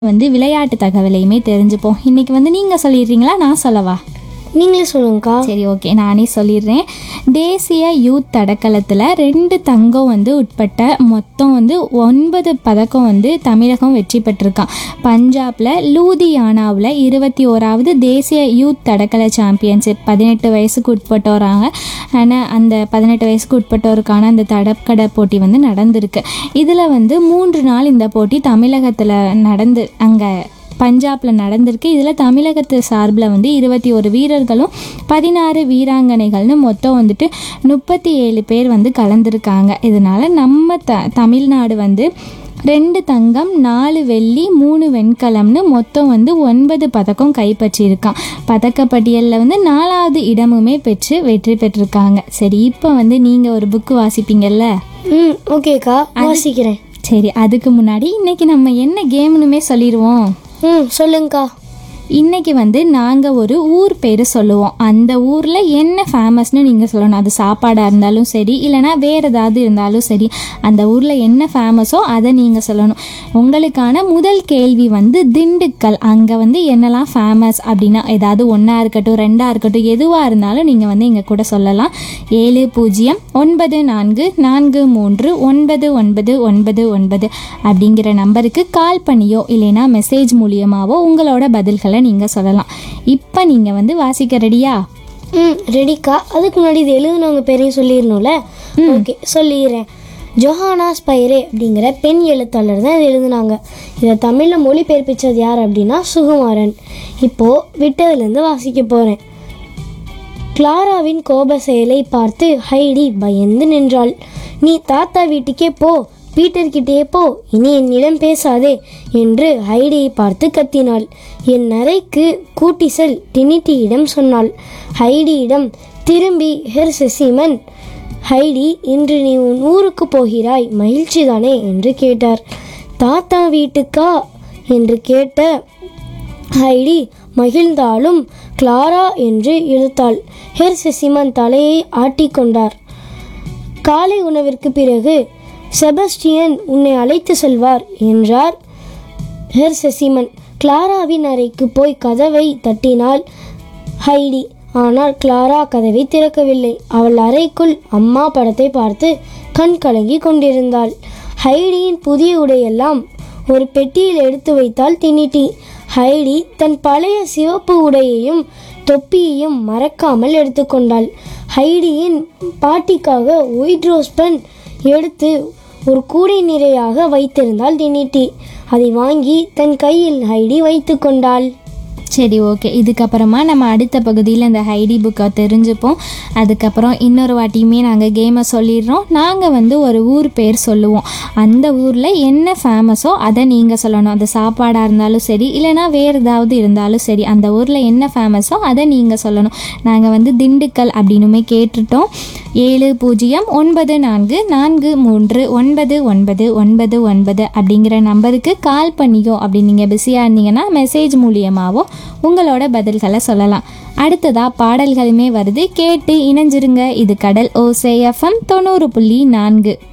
வந்து விளையாட்டு தகவலையுமே தெரிஞ்சுப்போம் இன்னைக்கு வந்து நீங்கள் சொல்லிடுறீங்களா நான் சொல்லவா நீங்களே சொல்லுங்கக்கா சரி ஓகே நானே சொல்லிடுறேன் தேசிய யூத் தடகளத்தில் ரெண்டு தங்கம் வந்து உட்பட்ட மொத்தம் வந்து ஒன்பது பதக்கம் வந்து தமிழகம் வெற்றி பெற்றிருக்கான் பஞ்சாபில் லூதியானாவில் இருபத்தி ஓராவது தேசிய யூத் தடகள சாம்பியன்ஷிப் பதினெட்டு வயசுக்கு உட்பட்டோராங்க ஆனால் அந்த பதினெட்டு வயசுக்கு உட்பட்டோருக்கான அந்த தடக்கடை போட்டி வந்து நடந்திருக்கு இதில் வந்து மூன்று நாள் இந்த போட்டி தமிழகத்தில் நடந்து அங்கே பஞ்சாப்ல நடந்திருக்கு இதில் தமிழகத்து சார்பில் வந்து இருபத்தி ஒரு வீரர்களும் பதினாறு வீராங்கனைகள்னு மொத்தம் வந்துட்டு முப்பத்தி ஏழு பேர் வந்து கலந்துருக்காங்க இதனால நம்ம த தமிழ்நாடு வந்து ரெண்டு தங்கம் நாலு வெள்ளி மூணு வெண்கலம்னு மொத்தம் வந்து ஒன்பது பதக்கம் கைப்பற்றியிருக்கான் பதக்கப்பட்டியலில் வந்து நாலாவது இடமுமே பெற்று வெற்றி பெற்றிருக்காங்க சரி இப்போ வந்து நீங்கள் ஒரு புக்கு வாசிப்பீங்கல்ல ம் ஓகேக்கா வாசிக்கிறேன் சரி அதுக்கு முன்னாடி இன்னைக்கு நம்ம என்ன கேம்னுமே சொல்லிடுவோம் ம் சொல்லுங்கக்கா இன்னைக்கு வந்து நாங்கள் ஒரு ஊர் பேர் சொல்லுவோம் அந்த ஊரில் என்ன ஃபேமஸ்னு நீங்கள் சொல்லணும் அது சாப்பாடாக இருந்தாலும் சரி இல்லைனா வேறு ஏதாவது இருந்தாலும் சரி அந்த ஊரில் என்ன ஃபேமஸோ அதை நீங்கள் சொல்லணும் உங்களுக்கான முதல் கேள்வி வந்து திண்டுக்கல் அங்கே வந்து என்னெல்லாம் ஃபேமஸ் அப்படின்னா ஏதாவது ஒன்றா இருக்கட்டும் ரெண்டாக இருக்கட்டும் எதுவாக இருந்தாலும் நீங்கள் வந்து எங்கள் கூட சொல்லலாம் ஏழு பூஜ்ஜியம் ஒன்பது நான்கு நான்கு மூன்று ஒன்பது ஒன்பது ஒன்பது ஒன்பது அப்படிங்கிற நம்பருக்கு கால் பண்ணியோ இல்லைனா மெசேஜ் மூலியமாவோ உங்களோட பதில்களை நீங்கள் சொல்லலாம் இப்போ நீங்கள் வந்து வாசிக்க ரெடியா ம் ரெடிக்கா அதுக்கு முன்னாடி இது எழுதுனவங்க பேரையும் சொல்லிடணும்ல ஓகே சொல்லிடுறேன் ஜொஹானா ஸ்பைரே அப்படிங்கிற பெண் எழுத்தாளர் தான் இது எழுதுனாங்க இதை தமிழில் மொழிபெயர்ப்பிச்சது யார் அப்படின்னா சுகுமாரன் இப்போது விட்டதுலேருந்து வாசிக்க போகிறேன் கிளாராவின் கோப செயலை பார்த்து ஹைடி பயந்து நின்றாள் நீ தாத்தா வீட்டுக்கே போ பீட்டர் கிட்டே போ இனி என்னிடம் பேசாதே என்று ஹைடியை பார்த்து கத்தினாள் என் அறைக்கு கூட்டி செல் டினிட்டியிடம் சொன்னாள் ஹைடியிடம் திரும்பி ஹெர் செசிமன் ஹைடி இன்று நீ உன் ஊருக்கு போகிறாய் மகிழ்ச்சிதானே என்று கேட்டார் தாத்தா வீட்டுக்கா என்று கேட்ட ஹைடி மகிழ்ந்தாலும் கிளாரா என்று இழுத்தாள் ஹெர் செசிமன் தலையை ஆட்டிக்கொண்டார் காலை உணவிற்கு பிறகு செபஸ்டியன் உன்னை அழைத்து செல்வார் என்றார் ஹெர் செசிமன் கிளாராவின் அறைக்கு போய் கதவை தட்டினாள் ஹைடி ஆனால் கிளாரா கதவை திறக்கவில்லை அவள் அறைக்குள் அம்மா படத்தை பார்த்து கண் கலங்கி கொண்டிருந்தாள் ஹைடியின் புதிய உடையெல்லாம் ஒரு பெட்டியில் எடுத்து வைத்தாள் தினிட்டி ஹைடி தன் பழைய சிவப்பு உடையையும் தொப்பியையும் மறக்காமல் எடுத்துக்கொண்டாள் ஹைடியின் பாட்டிக்காக ஒயிட் ரோஸ் பென் எடுத்து ஒரு கூடை நிறையாக வைத்திருந்தாள் டினிட்டி அதை வாங்கி தன் கையில் ஹைடி வைத்து கொண்டாள் சரி ஓகே இதுக்கப்புறமா நம்ம அடுத்த பகுதியில் இந்த ஹைடி புக்கை தெரிஞ்சுப்போம் அதுக்கப்புறம் இன்னொரு வாட்டியுமே நாங்கள் கேமை சொல்லிடுறோம் நாங்கள் வந்து ஒரு ஊர் பேர் சொல்லுவோம் அந்த ஊரில் என்ன ஃபேமஸோ அதை நீங்கள் சொல்லணும் அது சாப்பாடாக இருந்தாலும் சரி இல்லைனா வேறு ஏதாவது இருந்தாலும் சரி அந்த ஊரில் என்ன ஃபேமஸோ அதை நீங்கள் சொல்லணும் நாங்கள் வந்து திண்டுக்கல் அப்படின்னுமே கேட்டுட்டோம் ஏழு பூஜ்ஜியம் ஒன்பது நான்கு நான்கு மூன்று ஒன்பது ஒன்பது ஒன்பது ஒன்பது அப்படிங்கிற நம்பருக்கு கால் பண்ணியோ அப்படி நீங்கள் பிஸியாக இருந்தீங்கன்னா மெசேஜ் மூலியமாகவோ உங்களோட பதில்களை சொல்லலாம் அடுத்ததா பாடல்களுமே வருது கேட்டு இணைஞ்சிருங்க இது கடல் ஓசே எஃப்எம் தொண்ணூறு புள்ளி நான்கு